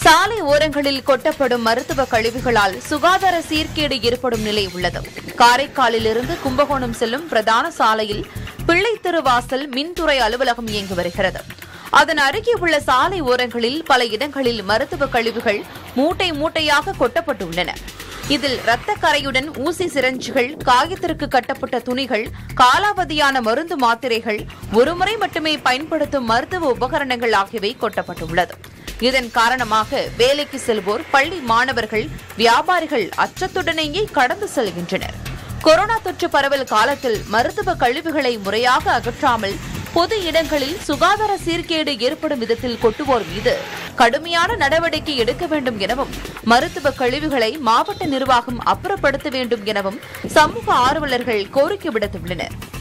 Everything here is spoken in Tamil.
சாலை ஓரங்களில் கொட்டப்படும் மருத்துவ கழிவுகளால் சுகாதார சீர்கேடு ஏற்படும் நிலை உள்ளது காரைக்காலிலிருந்து கும்பகோணம் செல்லும் பிரதான சாலையில் பிள்ளைத்தெரு வாசல் மின்துறை அலுவலகம் இயங்கி வருகிறது அதன் அருகே உள்ள சாலை ஓரங்களில் பல இடங்களில் மருத்துவ கழிவுகள் மூட்டை மூட்டையாக கொட்டப்பட்டுள்ளன இதில் இரத்த கரையுடன் ஊசி சிரஞ்சுகள் காயத்திற்கு கட்டப்பட்ட துணிகள் காலாவதியான மருந்து மாத்திரைகள் ஒருமுறை மட்டுமே பயன்படுத்தும் மருத்துவ உபகரணங்கள் ஆகியவை கொட்டப்பட்டுள்ளது இதன் காரணமாக வேலைக்கு செல்வோர் பள்ளி மாணவர்கள் வியாபாரிகள் அச்சத்துடனேயே கடந்து செல்கின்றனர் கொரோனா தொற்று பரவல் காலத்தில் மருத்துவ கழிவுகளை முறையாக அகற்றாமல் பொது இடங்களில் சுகாதார சீர்கேடு ஏற்படும் விதத்தில் கொட்டுவோர் மீது கடுமையான நடவடிக்கை எடுக்க வேண்டும் எனவும் மருத்துவ கழிவுகளை மாவட்ட நிர்வாகம் அப்புறப்படுத்த வேண்டும் எனவும் சமூக ஆர்வலர்கள் கோரிக்கை விடுத்துள்ளனர்